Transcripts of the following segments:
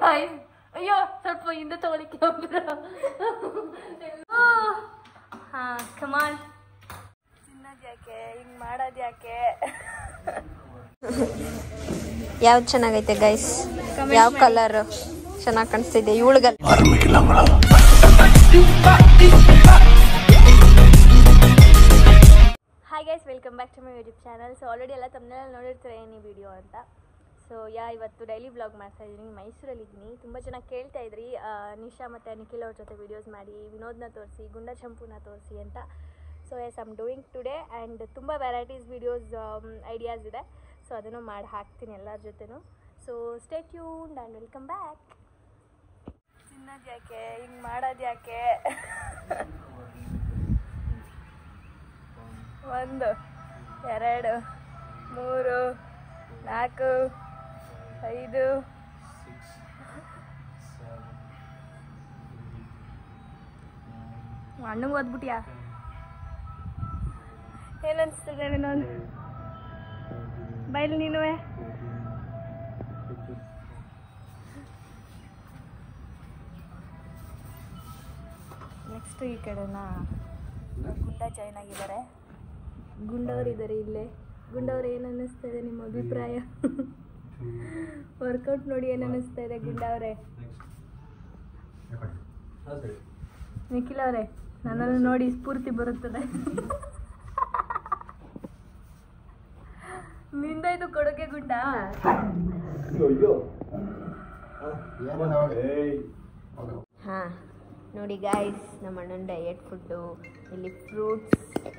Guys ಅಯ್ಯೋ ಸ್ವಲ್ಪ ಹಿಂದೆ ತಗೊಳ್ಳಿ ಕ್ಯಾಮ್ರಾ ಹಾ ಕಮಾನ್ ತಿನ್ನೋದು ಯಾಕೆ ಹಿಂಗ್ ಮಾಡೋದು ಯಾಕೆ ಯಾವ್ದು ಚೆನ್ನಾಗೈತೆ ಗೈಸ್ ಯಾವ ಕಲರ್ ಚೆನ್ನಾಗಿ ಕಾಣಿಸ್ತಿದೆ ಇವಳಿಗಲ್ hi guys welcome back to my YouTube channel so already ಎಲ್ಲ ತಮ್ಮನೆಲ್ಲ ನೋಡಿರ್ತಾರೆ ಏನು ಈ ವಿಡಿಯೋ ಅಂತ ಸೊ ಯಾ ಇವತ್ತು ಡೈಲಿ ಬ್ಲಾಗ್ ಮಾಡ್ತಾ ಇದ್ದೀನಿ ಮೈಸೂರಲ್ಲಿದ್ದೀನಿ ತುಂಬ ಜನ ಕೇಳ್ತಾ ಇದ್ರಿ ಆ, ನಿಶಾ ಮತ್ತು ನಿಖಿಲ್ ಅವ್ರ ಜೊತೆ ವೀಡಿಯೋಸ್ ಮಾಡಿ ವಿನೋದ್ನ ತೋರಿಸಿ ಗುಂಡ ಚಂಪುನ ತೋರಿಸಿ ಅಂತ so yes I'm doing today and ತುಂಬ ವೆರೈಟೀಸ್ ವೀಡಿಯೋಸ್ ಐಡಿಯಾಸ್ ಇದೆ ಸೊ ಅದನ್ನು ಮಾಡಿ ಹಾಕ್ತೀನಿ ಎಲ್ಲರ ಜೊತೆನೂ so stay tuned and welcome back ತಿನ್ನೋದು ಯಾಕೆ ಹಿಂಗೆ ಮಾಡೋದು ಯಾಕೆ ಒಂದು ಎರಡು ಮೂರು ನಾಲ್ಕು ಐದು ಅಣ್ಣಂಗೆ ಓದ್ಬಿಟ್ಯಾ ಏನನ್ಸ್ತದೆ ನೀನೊಂದು ಬೈಲ್ ನೀನುವೆ ನೆಕ್ಸ್ಟ್ ಈ ಕಡೆನ ಗುಂಡ ಜಾಯ್ನ್ ಆಗಿದ್ದಾರೆ ಗುಂಡವರಿದ್ದಾರೆ ಇಲ್ಲೇ ಗುಂಡವ್ರು ಏನು ಅನ್ನಿಸ್ತಾ ಇದೆ ನಿಮ್ಮ ಅಭಿಪ್ರಾಯ ವರ್ಕೌಟ್ ನೋಡಿ ಏನು ಅನ್ನಿಸ್ತಾ ಇದೆ ಗುಂಡವ್ರೆ ನಿಖಿಲ್ ಅವರೇ ನನ್ನನ್ನು ನೋಡಿ ಸ್ಫೂರ್ತಿ ಬರುತ್ತದೆ ನಿಂದ ಇದು ಕೊಡುಗೆ ಗುಂಡ ಹಾ ನೋಡಿ ಗಾಯ್ಸ್ ನಮ್ಮ ಅಣ್ಣನ ಡಯಟ್ ಫುಡ್ಡು ಇಲ್ಲಿ ಫ್ರೂಟ್ಸ್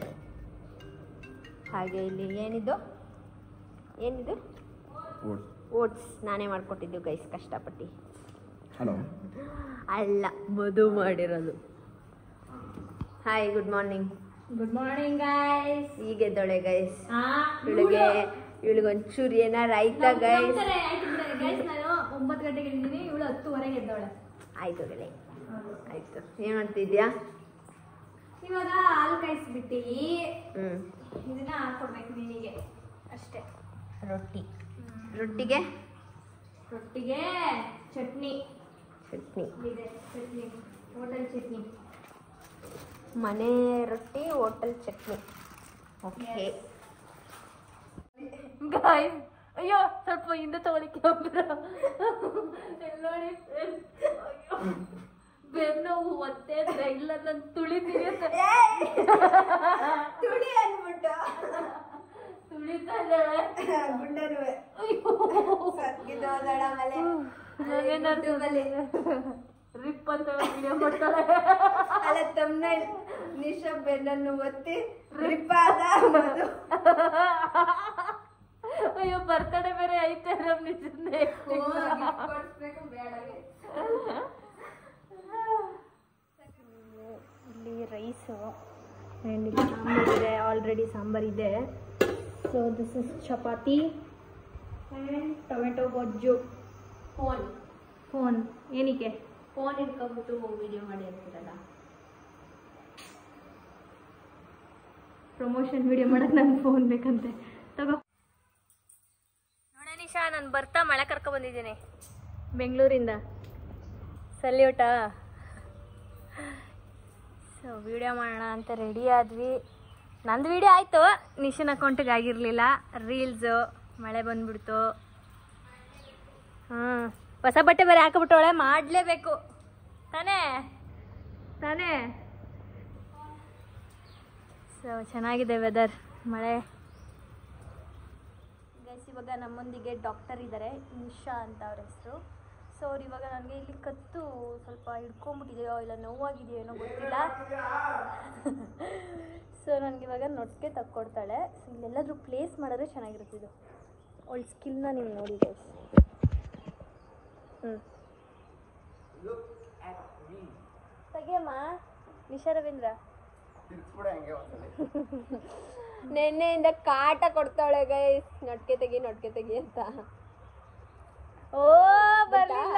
ಹಾಗೆ ಇಲ್ಲಿ ಏನಿದು ಏನಿದು ಓಟ್ಸ್ ನಾನೇ ಮಾಡಿಕೊಟ್ಟಿದ್ದು ಗೈಸ್ ಕಷ್ಟಪಟ್ಟು ಹಲೋ ಅಲ್ಲ ಮಧು ಮಾಡಿರೋದು hi good morning good morning guys ಈಗ ಎದ್ದೊಳೆ ಗೈಸ್ ಇವಳಿಗೆ ಇವಳಿಗೆ ಒಂಚೂರು ಏನಾರ ಆಯ್ತಾ ಗೈಸ್ ಗೈಸ್ ನಾನು ಒಂಬತ್ತು ಗಂಟೆಗೆ ಇದ್ದೀನಿ ಇವಳು ಹತ್ತುವರೆಗೆ ಎದ್ದವಳೆ ಆಯ್ತು ಗೆಳೆ ಆಯ್ತು ಏನು ಮಾಡ್ತಿದ್ಯಾ ಇವಾಗ ಹಾಲು ಕಾಯಿಸ್ಬಿಟ್ಟು ಹ್ಞೂ ಇದನ್ನ ಹಾಕೊಡ್ಬೇಕು ನಿನಗೆ ಅಷ್ಟೇ ರೊಟ್ಟಿ ರೊಟ್ಟಿಗೆ ರೊಟ್ಟಿಗೆ ಚಟ್ನಿ ಚಟ್ನಿ ಇದೆ ಚಟ್ನಿ ಹೋಟೆಲ್ ಚಟ್ನಿ ಮನೆ ರೊಟ್ಟಿ ಹೋಟೆಲ್ ಚಟ್ನಿ ಓಕೆ ಗಾಯ್ಸ್ ಅಯ್ಯೋ ಸ್ವಲ್ಪ ಹಿಂದೆ ತಗೊಳ್ಳಿ ಕ್ಯಾಮ್ರಾ ನೋಡಿ ಬೆನ್ನು ಒತ್ತೆ ಇದ್ರೆ ಇಲ್ಲ ನಾನು ತುಳಿತೀನಿ ಅಂತ ತುಳಿ ಅಂದ್ಬಿಟ್ಟು ತುಳಿತಾ ಇದ್ದಾಳೆ ಗುಂಡರುವೆ ರಿಪ್ ಅಂತ ವಿಡಿಯೋ ಕೊಡ್ತಾಳೆ ಅಲ್ಲ ತಮ್ಮ ನಿಶಾ ಬೆನ್ನನ್ನು ಒತ್ತಿ ರಿಪ್ಪಾದ ಮಧು ಅಯ್ಯೋ ಬರ್ತಡೇ ಬೇರೆ ಐತೆ ನಮ್ ನಿಜನೇ ಇಲ್ಲಿ ರೈಸು ಆ್ಯಂಡ್ ಇಲ್ಲಿ ಸಾಂಬಾರಿದೆ ಆಲ್ರೆಡಿ ಸಾಂಬಾರಿದೆ so this is chapati and tomato ಗೊಜ್ಜು ಫೋನ್ ಫೋನ್ ಏನಕ್ಕೆ ಫೋನ್ ಇಟ್ಕೊಂಡ್ಬಿಟ್ಟು ವಿಡಿಯೋ ಮಾಡಿ ಅಂತಿರಲ್ಲ ಪ್ರಮೋಷನ್ ವಿಡಿಯೋ ಮಾಡಕ್ಕೆ ನಂಗೆ ಫೋನ್ ಬೇಕಂತೆ ತಗೋ ನೋಡ ನಿಶಾ ನಾನು ಬರ್ತಾ ಮಳೆ ಕರ್ಕೊ ಬಂದಿದ್ದೀನಿ ಬೆಂಗಳೂರಿಂದ ಸಲ್ಯೂಟಾ ಸೊ ವಿಡಿಯೋ ಮಾಡೋಣ ಅಂತ ರೆಡಿ ಆದ್ವಿ ನಂದು ವಿಡಿಯೋ ಆಯಿತು ನಿಶನ್ ಅಕೌಂಟಿಗೆ ಆಗಿರಲಿಲ್ಲ ರೀಲ್ಸು ಮಳೆ ಬಂದ್ಬಿಡ್ತು ಹ್ಞೂ ಹೊಸ ಬಟ್ಟೆ ಬೇರೆ ಹಾಕಿಬಿಟ್ಟವಳೆ ಮಾಡಲೇಬೇಕು ತಾನೇ ತಾನೇ ಸೊ ಚೆನ್ನಾಗಿದೆ ವೆದರ್ ಮಳೆ ಗೈಸ್ ಇವಾಗ ನಮ್ಮೊಂದಿಗೆ ಡಾಕ್ಟರ್ ಇದ್ದಾರೆ ನಿಶಾ ಅಂತ ಅವ್ರ ಹೆಸರು ಸೊ ಅವ್ರು ಇವಾಗ ನನಗೆ ಇಲ್ಲಿ ಕತ್ತು ಸ್ವಲ್ಪ ಹಿಡ್ಕೊಂಬಿಟ್ಟಿದೆಯೋ ಇಲ್ಲ ನೋವಾಗಿದೆಯೋ ಏನೋ ಗೊತ್ತಿಲ್ಲ ಸೊ ನನಗೆ ಇವಾಗ ನೊಟ್ಟಿಗೆ ತಕ್ಕೊಡ್ತಾಳೆ ಸೊ ಇಲ್ಲೆಲ್ಲಾದ್ರೂ ಪ್ಲೇಸ್ ಮಾಡಿದ್ರೆ ಚೆನ್ನಾಗಿರುತ್ತೆ ಇದು ಅವಳ ಸ್ಕಿಲ್ನ ನೀವು ನೋಡಿ ಗೈಸ್ ಹ್ಞೂ ತೆಗಿಯಮ್ಮ ನಿಶಾ ರವೀಂದ್ರ ನೆನ್ನೆಯಿಂದ ಕಾಟ ಕೊಡ್ತಾಳೆ ಗೈಸ್ ನಟ್ಕೆ ತೆಗಿ ನಟ್ಕೆ ತೆಗಿ ಅಂತ ಓ ಬರ್ಲಿಲ್ಲ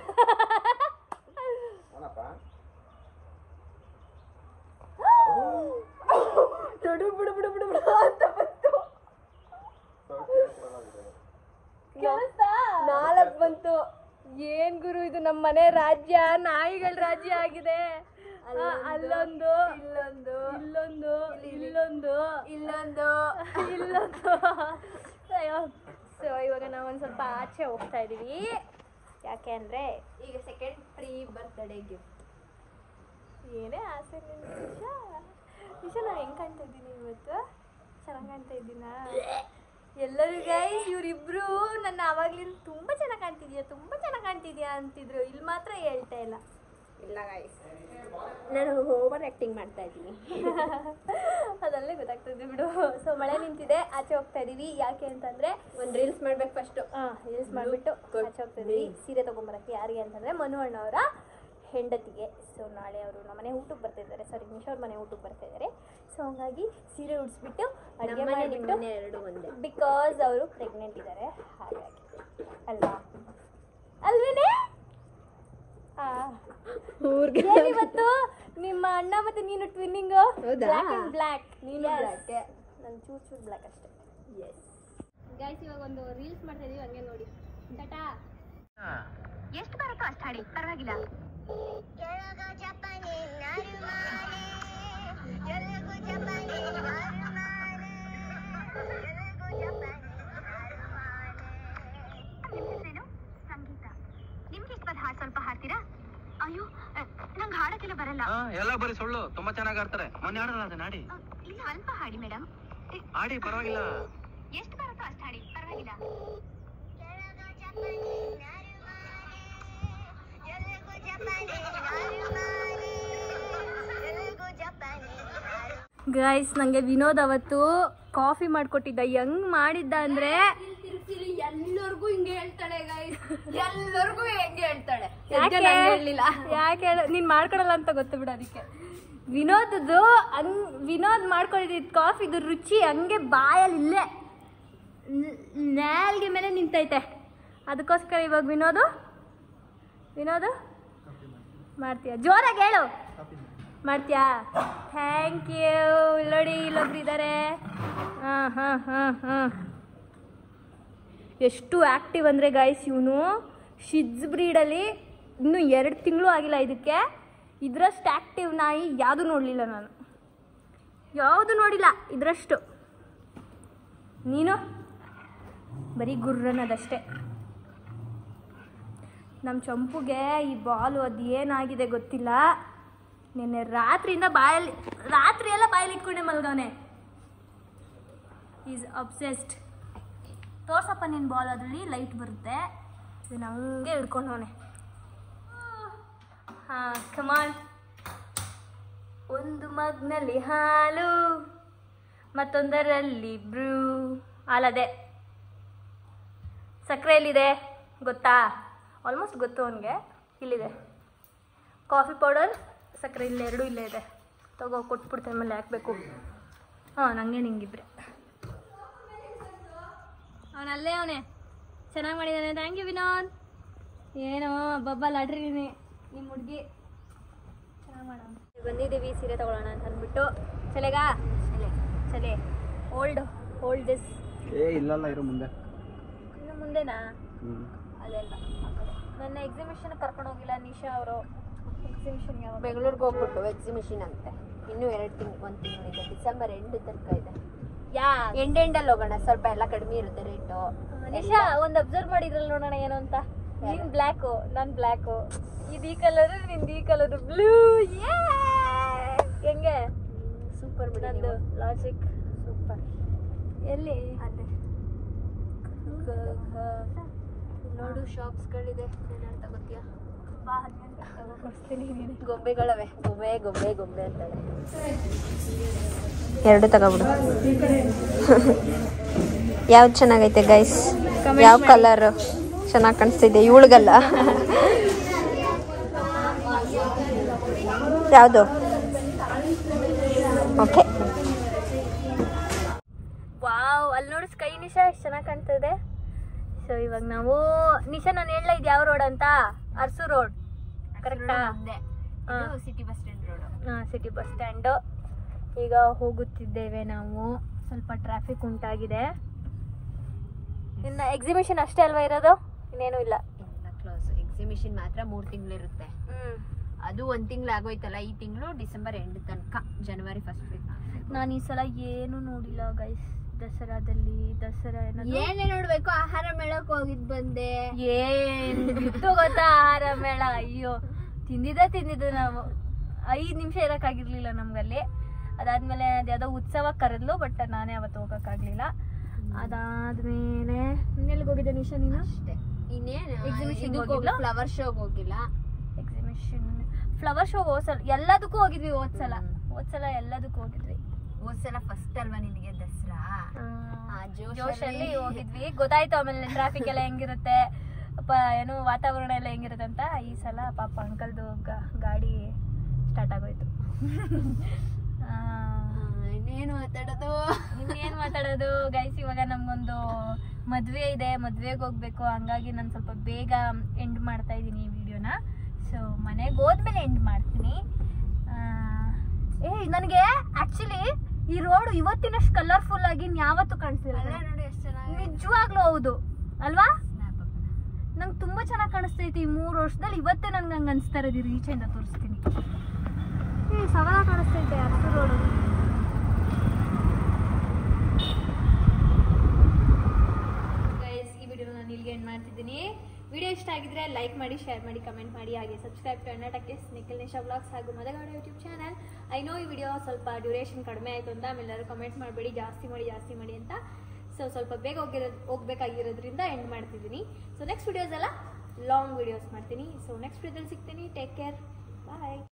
ಬಿಡು ಬಿಡು ಬಿಡು ಬಿಡು ಬಿಡು ಅಂತ ಬಂತು ಕೇಳಿಸ್ತಾ ನಾಲ್ಕು ಬಂತು ಏನ್ ಗುರು ಇದು ನಮ್ಮ ಮನೆ ರಾಜ್ಯ ನಾಯಿಗಳ ರಾಜ್ಯ ಆಗಿದೆ ಆ, ಅಲ್ಲೊಂದು ಇಲ್ಲೊಂದು ಇಲ್ಲೊಂದು ಇಲ್ಲೊಂದು ಇಲ್ಲೊಂದು ಇಲ್ಲೊಂದು ಅಯ್ಯೋ ಸೊ ಇವಾಗ ನಾವು ಒಂದು ಸ್ವಲ್ಪ ಆಚೆ ಹೋಗ್ತಾ ಇದೀವಿ ಯಾಕೆ ಅಂದ್ರೆ ಈಗ ಸೆಕೆಂಡ್ ಫ್ರೀ ಬರ್ತ್ಡೇ ಗಿಫ್ಟ್ ಏನೇ ಆಸೆ ನಿನ್ನ ನಿಶಾ ನಿಶಾ ನಾನು ಹೆಂಗ್ ಕಾಣ್ತಾ ಇದ್ದೀನಿ ಇವತ್ತು ಚೆನ್ನಾಗಿ ಕಾಣ್ತಾ ಇದ್ದೀನಾ ಎಲ್ಲರೂ ಗೈಸ್ ಇವರಿಬ್ರು ನನ್ನ ಆವಾಗ್ಲಿಂದ ತುಂಬ ಚೆನ್ನಾಗಿ ಕಾಣ್ತಿದ್ಯಾ ತುಂಬ ಚೆನ್ನಾಗಿ ಕಾಣ್ತಿದ್ಯಾ ಅಂತಿದ್ರು ಇಲ್ಲಿ ಮಾತ್ರ ಹೇಳ್ತಾ ಇಲ್ಲ ಇಲ್ಲ ಗಾಯ್ಸ್ ನಾನು ಓವರ್ ಆ್ಯಕ್ಟಿಂಗ್ ಮಾಡ್ತಾ ಇದ್ದೀನಿ ಅದಲ್ಲೇ ಗೊತ್ತಾಗ್ತದೆ ಬಿಡು ಸೊ ಮಳೆ ನಿಂತಿದೆ ಆಚೆ ಹೋಗ್ತಾ ಇದೀವಿ ಯಾಕೆ ಅಂತಂದ್ರೆ ಒಂದು ರೀಲ್ಸ್ ಮಾಡ್ಬೇಕು ಫಸ್ಟು ರೀಲ್ಸ್ ಮಾಡಿಬಿಟ್ಟು ಆಚೆ ಹೋಗ್ತಾ ಇದೀವಿ ಸೀರೆ ತೊಗೊಂಬರಕ್ಕೆ ಯಾರಿಗೆ ಅಂತಂದ್ರೆ ಮನು ಅಣ್ಣವರ ಹೆಂಡತಿಗೆ ಸೊ ನಾಳೆ ಅವರು ನಮ್ಮನೆ ಊಟಕ್ಕೆ ಬರ್ತಾ ಇದ್ದಾರೆ ಸಾರಿ ನಿಶಾ ಮನೆ ಊಟಕ್ಕೆ ಬರ್ತಾ ಇದ್ದಾರೆ ಸೊ ಹಂಗಾಗಿ ಸೀರೆ ಉಡಿಸ್ಬಿಟ್ಟು ಅಡುಗೆ ನಮ್ಮನೆ ಮಾಡಿಬಿಟ್ಟು ನಿಮ್ಮನೆ ಎರಡು ಒಂದೇ ಬಿಕಾಸ್ ಅವರು ಪ್ರೆಗ್ನೆಂಟ್ ಇದ್ದಾರೆ ಹಾಗಾಗಿ ಅಲ್ವಾ ಅಲ್ವೇನೆ ಆ. ಊರ್ಗೆ ಏನ್ ಇವತ್ತು ನಿಮ್ಮ ಅಣ್ಣ ಮತ್ತೆ ನೀನು ಟ್ವಿನ್ನಿಂಗ್ ಹೌದಾ? ಬ್ಲ್ಯಾಕ್ ಅಂಡ್ ಬ್ಲ್ಯಾಕ್ ನೀನು black. ನಾನು ಚೂರ್ ಚೂರ್ ಬ್ಲ್ಯಾಕ್ ಅಷ್ಟೇ ಎಸ್ ಗೈಸ್ ಇವಾಗ ಒಂದು ರೀಲ್ಸ್ ಮಾಡ್ತಾ ಇದೀವಿ ಹಂಗೆ ನೋಡಿ ಟಾಟಾ ಎಷ್ಟು ಬರುತ್ತೋ ಅಷ್ಟು ಹಾಡಿ ಪರವಾಗಿಲ್ಲ ಸಂಗೀತ ನಿಮ್ಗೆ ಇಷ್ಟವಾದ ಹಾಡು ಸ್ವಲ್ಪ ಹಾಡ್ತೀರಾ ಅಯ್ಯೋ ನಂಗೆ ಹಾಡಕ್ಕೆಲ್ಲ ಬರಲ್ಲ ಹಾ ಎಲ್ಲ ಬರೀ ಸುಳ್ಳು ತುಂಬಾ ಚೆನ್ನಾಗಿ ಆಡ್ತಾರೆ ಮೊನ್ನೆ ಆಡಲ್ಲ ಅದನ್ನ ಆಡಿ ಅ, ಇಲ್ಲ ಸ್ವಲ್ಪ ಹಾಡಿ ಮೇಡಮ್ ಆಡಿ ಪರವಾಗಿಲ್ಲ ಎಷ್ಟು ಬರುತ್ತೋ ಅಷ್ಟು ಹಾಡಿ ಪರವಾಗಿಲ್ಲ ಗೈಸ್ ನನಗೆ ವಿನೋದ್ ಅವತ್ತು ಕಾಫಿ ಮಾಡಿಕೊಟ್ಟಿದ್ದ ಹೆಂಗ್ ಮಾಡಿದ್ದ ಅಂದ್ರೆ ಎಲ್ಲರಿಗೂ ಹಿಂಗೆ ಹೇಳ್ತಾಳೆ ಗೈಸ್ ಎಲ್ಲರಿಗೂ ಹೆಂಗೆ ಹೇಳ್ತಾಳೆ ಯಾಕೆ ಹೇಳಲಿಲ್ಲ ಯಾಕೆ ಹೇಳು? ನೀನ್ ಮಾಡ್ಕೊಡಲ್ಲ ಅಂತ ಗೊತ್ತು ಬಿಡು ಅದಕ್ಕೆ ವಿನೋದದ್ದು ಹಂಗ್ ವಿನೋದ್ ಮಾಡ್ಕೊಂಡಿದ್ದ ಕಾಫಿದು ರುಚಿ ಹಂಗೆ ಬಾಯಲ್ಲಿ ಇಲ್ಲೇ ನ್- ನಾಲ್ಗೆ ಮೇಲೆ ನಿಂತೈತೆ ಅದಕ್ಕೋಸ್ಕರ ಇವಾಗ ವಿನೋದು ವಿನೋದು ಮಾಡ್ತೀಯ ಜೋರಾಗಿ ಹೇಳು ಮಾಡ್ತೀಯಾ ಥ್ಯಾಂಕ್ ಯು ನೋಡಿ ಇಲ್ಲೊಬ್ರು ಇದ್ದಾರೆ ಹಾಂ ಹಾಂ ಹಾಂ ಹಾಂ ಎಷ್ಟು ಆ್ಯಕ್ಟಿವ್ ಅಂದರೆ ಗೈಸ್ ಇವನು ಶಿಡ್ಸ್ ಬ್ರೀಡಲ್ಲಿ ಇನ್ನೂ ಎರಡು ತಿಂಗಳು ಆಗಿಲ್ಲ ಇದಕ್ಕೆ ಇದರಷ್ಟು ಆ್ಯಕ್ಟಿವ್ ನಾಯಿ ಯಾವುದು ನೋಡಲಿಲ್ಲ ನಾನು ಯಾವುದು ನೋಡಿಲ್ಲ ಇದರಷ್ಟು ನೀನು ಬರೀ ಗುರ್ರನ್ನದಷ್ಟೇ ನಮ್ಮ ಚಂಪುಗೆ ಈ ಬಾಲು ಅದು ಏನಾಗಿದೆ ಗೊತ್ತಿಲ್ಲ ನಿನ್ನೆ ರಾತ್ರಿಯಿಂದ ಬಾಯಲ್ಲಿ ರಾತ್ರಿ ಎಲ್ಲ ಬಾಯಲ್ಲಿ ಇಟ್ಕೊಂಡೆ ಮಲ್ಗವನೆ ಈಸ್ ಅಬ್ಸೆಸ್ಡ್ ತೋರ್ಸಪ್ಪ ನಿನ್ನ ಬಾಲ್ ಅದರಲ್ಲಿ ಲೈಟ್ ಬರುತ್ತೆ ಇದನ್ನ ಹಂಗೆ ಹಿಡ್ಕೊಂಡವನೆ ಹಾಂ ಕಮಾನ್ ಒಂದು ಮಗ್ನಲ್ಲಿ ಹಾಲು ಮತ್ತೊಂದರಲ್ಲಿ ಬ್ರೂ ಹಾಲದೆ ಸಕ್ಕರೆ ಎಲ್ಲಿದೆ ಗೊತ್ತಾ ಆಲ್ಮೋಸ್ಟ್ ಗೊತ್ತು ಅವನಿಗೆ ಇಲ್ಲಿದೆ ಕಾಫಿ ಪೌಡರ್ ಸಕ್ಕರೆ ಇಲ್ಲೇ ಎರಡೂ ಇಲ್ಲೇ ಇದೆ ತಗೋ ಕೊಟ್ಬಿಡ್ತೇನೆ ಆಮೇಲೆ ಹಾಕಬೇಕು ಹಾಂ ನನಗೆ ನಿಂಗಿಬ್ರೆ ಅವನಲ್ಲೇ ಅವನೇ ಚೆನ್ನಾಗಿ ಮಾಡಿದ್ದಾನೆ ಥ್ಯಾಂಕ್ ಯು ವಿನೋದ್ ಏನೋ ಬಬ್ಬ ಲಾಟ್ರಿನಿ ನಿಮ್ಮ ಹುಡುಗಿ ಚೆನ್ನಾಗಿ ಮಾಡೋಣ ಬಂದಿದ್ದೀವಿ ಸೀರೆ ತಗೊಳ್ಳೋಣ ಅಂತ ಅಂದ್ಬಿಟ್ಟು ಚಲೆಗಾ ಚಲೆ ಚಲೆ ಓಲ್ಡ್ ಓಲ್ಡ್ ದಿಸ್ ಏ ಇಲ್ಲಲ್ಲ ಇರು ಮುಂದೆ ಇನ್ನು ಮುಂದೆನಾ ಅಲ್ಲೆಲ್ಲ ಆ ಕಡೆ. ನನ್ನ ಎಕ್ಸಿಬಿಷನ್ ಕರ್ಕೊಂಡು ಹೋಗಿಲ್ಲ ನಿಶಾ ಅವರು ಎಕ್ಸಿಬಿಷನ್ ಯಾವಾಗ ಬೆಂಗಳೂರಿಗೆ ಹೋಗ್ಬಿಟ್ಟು ಎಕ್ಸಿಬಿಷನ್ ಅಂತೆ ಇನ್ನೂ ಎರಡು ತಿಂಗ್ ಒಂದು ತಿಂಗಳಿದೆ ಡಿಸೆಂಬರ್ ಎಂಡ್ ತನಕ ಇದೆ ಯಾ ಎಂಡ್ ಎಂಡಲ್ಲಿ ಹೋಗೋಣ ಸ್ವಲ್ಪ ಎಲ್ಲ ಕಡಿಮೆ ಇರುತ್ತೆ ರೇಟು ನಿಶಾ ಒಂದು ಅಬ್ಸರ್ವ್ ಮಾಡಿದ್ರಲ್ಲ ನೋಡೋಣ ಏನು ಅಂತ ನೀನ್ ಬ್ಲ್ಯಾಕು ನಾನು ಬ್ಲ್ಯಾಕು ಇದು ಈ ಕಲರ್ ನಿಂದು ಈ ಕಲರ್ ಬ್ಲೂ ಹೆಂಗೆ ಸೂಪರ್ ಬಿಡಿ ನಂದು ಲಾಜಿಕ್ ಸೂಪರ್ ಎಲ್ಲಿ ಅಲ್ಲೇ ನೋಡು ಶಾಪ್ಸ್ಗಳಿದೆ ಏನಂತ ಗೊತ್ತಿಯಾ ಬಾ ಕೊಡಿಸ್ತೀನಿ ನೀನು ಗೊಂಬೆಗಳವೆ ಗೊಂಬೆ ಗೊಂಬೆ ಗೊಂಬೆ ಅಂತಾಳೆ ಎರಡು ತಗೊಬಿಡು ಯಾವ್ದು ಚೆನ್ನಾಗೈತೆ ಗೈಸ್ ಯಾವ ಕಲರ್ ಚೆನ್ನಾಗಿ ಕಾಣಿಸ್ತಿದೆ ಇವಳಿಗಲ್ಲ ಯಾವುದು ಓಕೆ ವಾವ್ ಅಲ್ಲಿ ನೋಡಿ ಸ್ಕೈ ನಿಶಾ ಎಷ್ಟು ಚೆನ್ನಾಗಿ ಕಾಣ್ತದೆ ಸೊ ಇವಾಗ ನಾವು ನಿಶಾ ನಾನು ಹೇಳ ಇದು ಯಾವ ರೋಡ್ ಅಂತ ಅರ್ಸು ರೋಡ್ ಕರೆಕ್ಟಾ ಸಿಟಿ ಬಸ್ ಸ್ಟ್ಯಾಂಡ್ ರೋಡ್ ಹಾಂ ಸಿಟಿ ಬಸ್ ಸ್ಟ್ಯಾಂಡು ಈಗ ಹೋಗುತ್ತಿದ್ದೇವೆ ನಾವು ಸ್ವಲ್ಪ ಟ್ರಾಫಿಕ್ ಉಂಟಾಗಿದೆ ಇನ್ನು ಎಕ್ಸಿಬಿಷನ್ ಅಷ್ಟೇ ಅಲ್ವಾ ಇರೋದು ಇನ್ನೇನು ಇಲ್ಲ ಎಲ್ಲ ಕ್ಲೋಸ್ ಎಕ್ಸಿಬಿಷನ್ ಮಾತ್ರ ಮೂರ್ ತಿಂಗಳಿರುತ್ತೆ ಹ್ಮ್ ಅದು ಒಂದ್ ತಿಂಗಳು ಆಗೋಯ್ತಲ್ಲ ಈ ತಿಂಗಳು ಡಿಸೆಂಬರ್ ಎಂಡ್ ತನಕ ಜನವರಿ ಫಸ್ಟ್ ವೀಕ್ ನಾನು ಈ ಸಲ ಏನು ನೋಡಿಲ್ಲ ಗೈಸ್ ದಸರಾದಲ್ಲಿ ದಸರಾ ಏನಾದ್ರು ಏನೇ ನೋಡ್ಬೇಕು ಆಹಾರ ಮೇಳಕ್ ಹೋಗಿದ್ ಬಂದೆ ಏನ್ ಇತ್ತು ಗೊತ್ತಾ ಆಹಾರ ಮೇಳ ಅಯ್ಯೋ ತಿಂದಿದ್ದೆ ತಿಂದಿದ್ದು ನಾವು ಐದು ನಿಮಿಷ ಇರೋಕ್ಕಾಗಿರ್ಲಿಲ್ಲ ನಮ್ಗಲ್ಲಿ ಅದಾದ್ಮೇಲೆ ಅದ್ಯಾವುದೋ ಉತ್ಸವ ಕರೆದ್ಲು ಬಟ್ ನಾನೇ ಅವತ್ತು ಹೋಗೋಕ್ಕಾಗ್ಲಿಲ್ಲ ಅದಾದ್ಮೇಲೆ ಎಲ್ಲಿಗೆ ಹೋಗಿದ್ದೆ ನಿಶಾ ನೀನು ಅಷ್ಟೇ ಇನ್ನೇನು Exhibition ಇದಕ್ಕೆ ಹೋಗಿಲ್ಲ? ಫ್ಲವರ್ ಶೋಗ್ ಹೋಗಿಲ್ಲ ಎಕ್ಸಿಬಿಷನ್ ಫ್ಲವರ್ ಶೋ ಹೋದ್ಸಲ ಎಲ್ಲದಕ್ಕೂ ಹೋಗಿದ್ವಿ ಹೋದ್ಸಲ ಹ್ಮ್. ಹೋದ್ಸಲ ಎಲ್ಲದಕ್ಕೂ ಹೋಗಿದ್ವಿ ಹೋದ್ಸಲ ಫಸ್ಟ್ ಅಲ್ವಾ ನಿನಗೆ ದಸರಾ ಆ ಜೋಶಲ್ಲಿ- ಜೋಶಲ್ಲಿ ಹೋಗಿದ್ವಿ ಗೊತ್ತಾಯ್ತು ಆಮೇಲೆ ಟ್ರಾಫಿಕ್ ಎಲ್ಲ ಹೆಂಗಿರುತ್ತೆ ಪ ಏನು ವಾತಾವರಣ ಎಲ್ಲ ಹೆಂಗಿರುತ್ತೆ ಅಂತ ಈ ಸಲ ಪಾಪ ಅಂಕಲ್ದು ಗಾಡಿ ಸ್ಟಾರ್ಟ್ ಆಗೋಯ್ತು ಆ, ಇನ್ನೇನು ಮಾತಾಡೋದು ಇನ್ನೇನ್ ಮಾತಾಡೋದು ಗೈಸ್ ಇವಾಗ ನಮ್ಗೊಂದು ಮದ್ವೆ ಇದೆ ಮದ್ವೆಗೆ ಹೋಗ್ಬೇಕು ಹಂಗಾಗಿ ನಾನು ಸ್ವಲ್ಪ ಬೇಗ ಎಂಡ್ ಮಾಡ್ತಾ ಇದ್ದೀನಿ ಈ ವಿಡಿಯೋನ ಸೊ ಮನೆಗೆ ಹೋದ್ಮೇಲೆ ಎಂಡ್ ಮಾಡ್ತೀನಿ ಆ, ಏ ನನಗೆ ಆಕ್ಚುಲಿ ಈ ರೋಡ್ ಇವತ್ತಿನಷ್ಟು ಕಲರ್ಫುಲ್ ಆಗಿ ಯಾವತ್ತೂ ಕಾಣಿಸ್ತಿಲ್ಲ ಅಲ್ಲ ನೋಡಿ ಎಷ್ಟು ಚೆನ್ನಾಗಿ ನಿಜವಾಗ್ಲೂ ಹೌದು ಅಲ್ವಾ ನಂಗೆ ತುಂಬಾ ಚೆನ್ನಾಗಿ ಕಾಣಿಸ್ತೈತಿ ಈ ಮೂರು ವರ್ಷದಲ್ಲಿ ಇವತ್ತೇ ನನ್ಗೆ ಹಂಗೆ ಅನಿಸ್ತಾ ಇರೋದು ರೀಚೆಂದ ತೋರಿಸ್ತೀನಿ ಏ ಸವಾಲ ಕಾಣಿಸ್ತೈತೆ ಅಷ್ಟು ರೋಡು ಗೈಸ್ ಈ ವಿಡಿಯೋ ನಾನು ಇಲ್ಲಿಗೆ ಎಂಡ್ ಮಾಡ್ತಿದ್ದೀನಿ ವಿಡಿಯೋ ಇಷ್ಟ ಆಗಿದ್ರೆ ಲೈಕ್ ಮಾಡಿ ಶೇರ್ ಮಾಡಿ ಕಮೆಂಟ್ ಮಾಡಿ ಹಾಗೆ ಸಬ್ಸ್ಕ್ರೈಬ್ ಕರ್ನಾಟಕ ನಿಖಿಲ್ ನಿಶಾ ಬ್ಲಾಗ್ಸ್ ಹಾಗೂ ಮದಗಾಡ ಯೂಟ್ಯೂಬ್ ಚಾನಲ್ ಐ ನೋ ಈ ವಿಡಿಯೋ ಸ್ವಲ್ಪ ಡ್ಯೂರೇಷನ್ ಕಡಿಮೆ ಆಯಿತು ಅಂತ ಆಮೇಲೆ ಎಲ್ಲರೂ ಕಮೆಂಟ್ ಮಾಡಬೇಡಿ ಜಾಸ್ತಿ ಮಾಡಿ ಜಾಸ್ತಿ ಮಾಡಿ ಅಂತ ಸೊ ಸ್ವಲ್ಪ ಬೇಗ ಹೋಗಿರೋದು ಹೋಗ್ಬೇಕಾಗಿರೋದ್ರಿಂದ ಎಂಡ್ ಮಾಡ್ತಿದ್ದೀನಿ ಸೊ ನೆಕ್ಸ್ಟ್ ವಿಡಿಯೋಸ್ ಎಲ್ಲ ಲಾಂಗ್ ವಿಡಿಯೋಸ್ ಮಾಡ್ತೀನಿ ಸೊ ನೆಕ್ಸ್ಟ್ ವಿಡಿಯೋದಲ್ಲಿ ಸಿಗ್ತೀನಿ ಟೇಕ್ ಕೇರ್ ಬಾಯ್